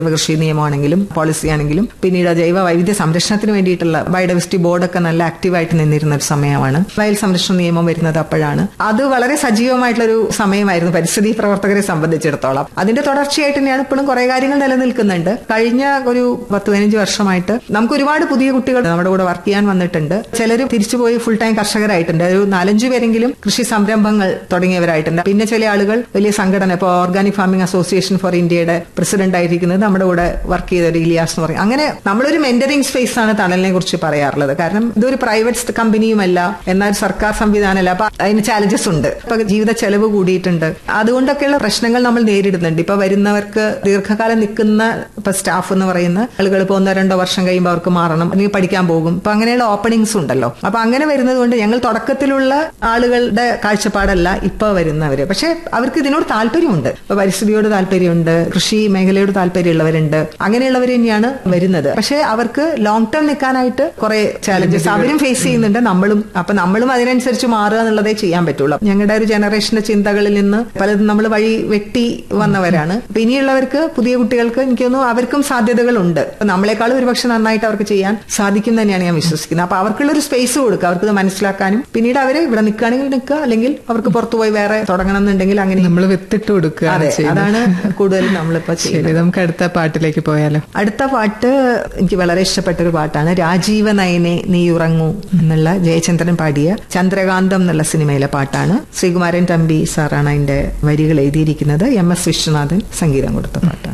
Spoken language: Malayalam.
കൃഷി നിയമമാണെങ്കിലും പോളിസി ആണെങ്കിലും പിന്നീട് ജൈവ വൈവിധ്യ സംരക്ഷണത്തിന് വേണ്ടിയിട്ടുള്ള ബയോഡൈവേഴ്സിറ്റി ബോർഡൊക്കെ നല്ല ആക്റ്റീവായിട്ട് നിന്നിരുന്ന ഒരു സമയമാണ് വയൽ സംരക്ഷണ നിയമം വരുന്നത് അപ്പോഴാണ് അത് വളരെ സജീവമായിട്ടുള്ള ഒരു സമയമായിരുന്നു പരിസ്ഥിതി പ്രവർത്തകരെ സംബന്ധിച്ചിടത്തോളം അതിന്റെ തുടർച്ചയായിട്ട് തന്നെയാണ് ഇപ്പോഴും കുറെ കാര്യങ്ങൾ നിലനിൽക്കുന്നുണ്ട് കഴിഞ്ഞ ഒരു പത്ത് പതിനഞ്ച് വർഷമായിട്ട് നമുക്ക് ഒരുപാട് പുതിയ കുട്ടികൾ നമ്മുടെ കൂടെ വർക്ക് ചെയ്യാൻ വന്നിട്ടുണ്ട് ചിലർ തിരിച്ചുപോയി ഫുൾ ടൈം കർഷകരായിട്ടുണ്ട് ഒരു നാലഞ്ചു പേരെങ്കിലും കൃഷി സംരംഭങ്ങൾ തുടങ്ങിയവരായിട്ടുണ്ട് പിന്നെ ചില ആളുകൾ വലിയ സംഘടന ഇപ്പോൾ ഓർഗാനിക് ഫാമിംഗ് അസോസിയേഷൻ ഫോർ ഇന്ത്യയുടെ പ്രസിഡന്റ് ആയിരിക്കുന്നത് നമ്മുടെ കൂടെ വർക്ക് ചെയ്ത ഒരു ഇലിയാസ് എന്ന് പറയും അങ്ങനെ നമ്മളൊരു മെന്ററിംഗ് സ്പേസ് ആണ് തണലിനെ കുറിച്ച് പറയാറുള്ളത് കാരണം ഇതൊരു പ്രൈവറ്റ് കമ്പനിയുമല്ല എന്നാൽ സർക്കാർ സംവിധാനമല്ല അപ്പൊ അതിന് ചാലഞ്ചസ് ഉണ്ട് ഇപ്പൊ ജീവിത ചെലവ് കൂടിയിട്ടുണ്ട് അതുകൊണ്ടൊക്കെയുള്ള പ്രശ്നങ്ങൾ നമ്മൾ നേരിടുന്നുണ്ട് ഇപ്പൊ വരുന്നവർക്ക് ദീർഘകാലം നിൽക്കുന്ന ഇപ്പൊ സ്റ്റാഫ് എന്ന് പറയുന്ന ആളുകൾ ഇപ്പൊ ഒന്നോ രണ്ടോ വർഷം കഴിയുമ്പോൾ അവർക്ക് മാറണം അല്ലെങ്കിൽ പഠിക്കാൻ പോകും അപ്പൊ അങ്ങനെയുള്ള ഓപ്പണിങ്സ് ഉണ്ടല്ലോ അപ്പൊ അങ്ങനെ വരുന്നത് കൊണ്ട് ഞങ്ങൾ തുടക്കത്തിലുള്ള ആളുകളുടെ കാഴ്ചപ്പാടല്ല ഇപ്പൊ വരുന്നവര് പക്ഷെ അവർക്ക് ഇതിനോട് താല്പര്യമുണ്ട് ഇപ്പൊ പരിസ്ഥിതിയോട് താല്പര്യമുണ്ട് കൃഷി മേഖലയോട് താല്പര്യമുള്ളവരുണ്ട് അങ്ങനെയുള്ളവർ തന്നെയാണ് വരുന്നത് പക്ഷെ അവർക്ക് ലോങ് ടേം നിൽക്കാനായിട്ട് കുറെ ചാലഞ്ചസ് അവരും ഫേസ് ചെയ്യുന്നുണ്ട് നമ്മളും അപ്പൊ നമ്മളും അതിനനുസരിച്ച് മാറുക എന്നുള്ളതേ ചെയ്യാൻ പറ്റുള്ളൂ ഞങ്ങളുടെ ഒരു ജനറേഷന്റെ ചിന്തകളിൽ നിന്ന് പലതും നമ്മൾ വഴി വെട്ടി വന്നവരാണ് അപ്പൊ ഇനിയുള്ളവർക്ക് പുതിയ കുട്ടികൾക്ക് എനിക്ക് തോന്നുന്നു അവർക്കും സാധ്യതകളുണ്ട് അപ്പൊ നമ്മളെക്കാളും ഒരുപക്ഷെ നന്നായിട്ട് അവർക്ക് ചെയ്യാൻ സാധിക്കും തന്നെയാണ് ഞാൻ വിശ്വസിക്കുന്നത് അപ്പൊ അവർക്കുള്ള ഒരു സ്പേസ് കൊടുക്കുക അവർക്ക് ഇത് മനസ്സിലാക്കാനും പിന്നീട് അവർ ഇവിടെ നിൽക്കുകയാണെങ്കിൽ നിൽക്കുക അല്ലെങ്കിൽ അവർക്ക് പുറത്തു പോയി വേറെ തുടങ്ങണം എന്നുണ്ടെങ്കിൽ അങ്ങനെ നമ്മൾ വിത്തിട്ട് കൊടുക്കുകയാണ് അതെ ചെയ്യുന്നത് അതാണ് കൂടുതലും നമ്മളിപ്പോ ചെയ്യുന്നത് ശരി നമുക്ക് അടുത്ത പാട്ടിലേക്ക് പോയാലോ അടുത്ത പാട്ട് എനിക്ക് വളരെ ഇഷ്ടപ്പെട്ട ഒരു പാട്ടാണ് രാജീവ നയനെ നീ ഉറങ്ങൂ എന്നുള്ള ജയചന്ദ്രൻ പാടിയ ചന്ദ്രകാന്തം എന്നുള്ള സിനിമയിലെ പാട്ടാണ് ശ്രീകുമാരൻ തമ്പി സാറാണ് അതിന്റെ വരികൾ എഴുതിയിരിക്കുന്നത് എം എസ് വിശ്വനാഥൻ സംഗീതം കൊടുത്ത പാട്ടാണ്